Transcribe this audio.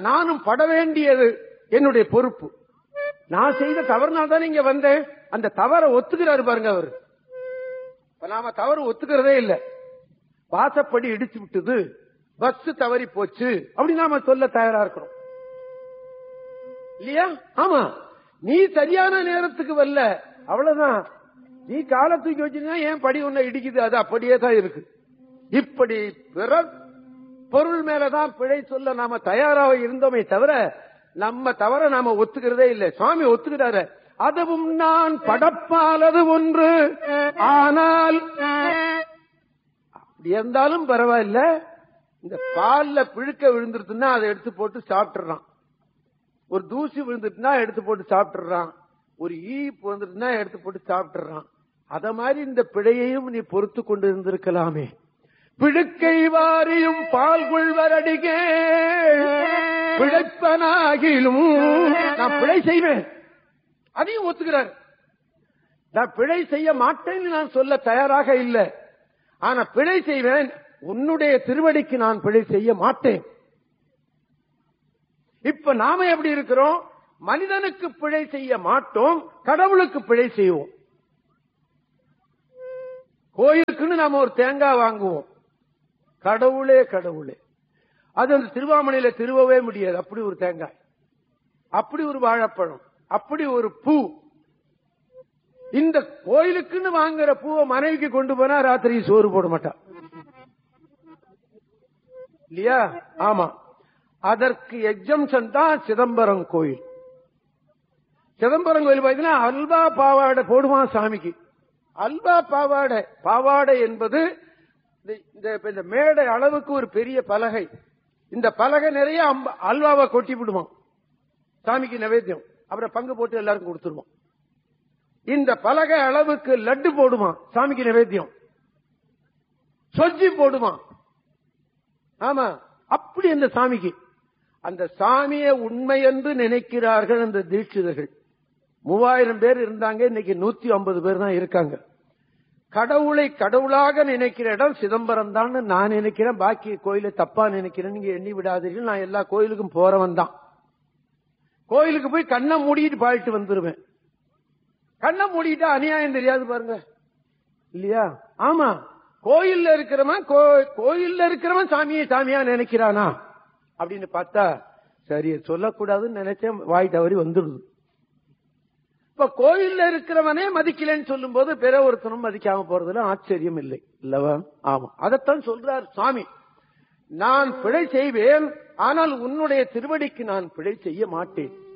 நானும் பட வேண்டியது என்னுடைய பொறுப்பு நான் செய்த தவறுனால தான் இங்க வந்தேன் அந்த தவறை ஒத்துக்கிறாரு பாருங்க அவர் இப்ப நாம தவறு ஒத்துக்கிறதே இல்ல வாசப்படி இடிச்சு விட்டது பஸ் தவறி போச்சு அப்படி நாம சொல்ல தயாரா இருக்கிறோம் இல்லையா ஆமா நீ சரியான நேரத்துக்கு வரல அவ்வளவுதான் நீ காலை தூக்கி வச்சிருந்தா ஏன் படி ஒண்ணு இடிக்குது அது அப்படியே தான் இருக்கு இப்படி பிற பொருள் மேலதான் பிழை சொல்ல நாம தயாராக இருந்தோமே தவிர நம்ம தவிர நாம ஒத்துக்கிறதே இல்லை சுவாமி ஒத்துக்கிறாரு அதுவும் நான் படப்பாலது ஒன்று ஆனால் அப்படி இருந்தாலும் பரவாயில்ல இந்த பால்ல பிழுக்க விழுந்துருச்சுன்னா அதை எடுத்து போட்டு சாப்பிட்டுறான் ஒரு தூசி விழுந்துட்டுனா எடுத்து போட்டு சாப்பிட்டுறான் ஒரு ஈ வந்துட்டுனா எடுத்து போட்டு சாப்பிட்டுறான் அத மாதிரி இந்த பிழையையும் நீ பொறுத்து கொண்டு இருந்திருக்கலாமே பிழுக்கை வாரியும் பால் கொள்வரடிகே பிழைப்பனாகிலும் நான் பிழை செய்வேன் அதையும் ஒத்துக்கிறார் நான் பிழை செய்ய மாட்டேன்னு நான் சொல்ல தயாராக இல்லை ஆனா பிழை செய்வேன் உன்னுடைய திருவடிக்கு நான் பிழை செய்ய மாட்டேன் இப்ப நாம எப்படி இருக்கிறோம் மனிதனுக்கு பிழை செய்ய மாட்டோம் கடவுளுக்கு பிழை செய்வோம் கோயிலுக்குன்னு நாம ஒரு தேங்காய் வாங்குவோம் கடவுளே கடவுளே அது அந்த திருவாமணியில திருவவே முடியாது அப்படி ஒரு தேங்காய் அப்படி ஒரு வாழைப்பழம் அப்படி ஒரு பூ இந்த கோயிலுக்குன்னு வாங்குற பூவை மனைவிக்கு கொண்டு போனா ராத்திரி சோறு போட மாட்டா இல்லையா ஆமா அதற்கு எக்ஸம்ஷன் தான் சிதம்பரம் கோயில் சிதம்பரம் கோயில் பார்த்தீங்கன்னா அல்வா பாவாடை போடுவான் சாமிக்கு அல்வா பாவாடை பாவாடை என்பது இந்த- இந்த இப்ப இந்த மேடை அளவுக்கு ஒரு பெரிய பலகை இந்த பலகை நிறைய அம்ப- அல்வாவை கொட்டி விடுவான் சாமிக்கு நைவேத்தியம் அப்புறம் பங்கு போட்டு எல்லாருக்கும் கொடுத்துருவோம் இந்த பலகை அளவுக்கு லட்டு போடுவான் சாமிக்கு நைவேத்தியம் சொஜ்ஜி போடுவான் ஆமா அப்படி அந்த சாமிக்கு அந்த சாமியை உண்மை என்று நினைக்கிறார்கள் அந்த தீட்சிதர்கள் மூவாயிரம் பேர் இருந்தாங்க இன்னைக்கு நூத்தி ஐம்பது பேர் தான் இருக்காங்க கடவுளை கடவுளாக நினைக்கிற இடம் சிதம்பரம் தான் நான் நினைக்கிறேன் பாக்கி கோயிலை தப்பா நினைக்கிறேன் நீங்க எண்ணி விடாதீர்கள் நான் எல்லா கோயிலுக்கும் போறவன் தான் கோயிலுக்கு போய் கண்ணை மூடிட்டு பாடிட்டு வந்துருவேன் கண்ணை மூடிட்டா அநியாயம் தெரியாது பாருங்க இல்லையா ஆமா கோயில்ல இருக்கிறவன் கோ- கோயில்ல இருக்கிறவன் சாமியை சாமியா நினைக்கிறானா அப்படின்னு பார்த்தா சரி சொல்லக்கூடாதுன்னு நினைச்சேன் வாய் தவறி வந்துடுது இப்ப கோயில்ல இருக்கிறவனே மதிக்கலன்னு சொல்லும் போது பிற ஒருத்தனும் மதிக்காம போறதுல ஆச்சரியம் இல்லை இல்லவா ஆமா அதைத்தான் சொல்றார் சுவாமி நான் பிழை செய்வேன் ஆனால் உன்னுடைய திருவடிக்கு நான் பிழை செய்ய மாட்டேன்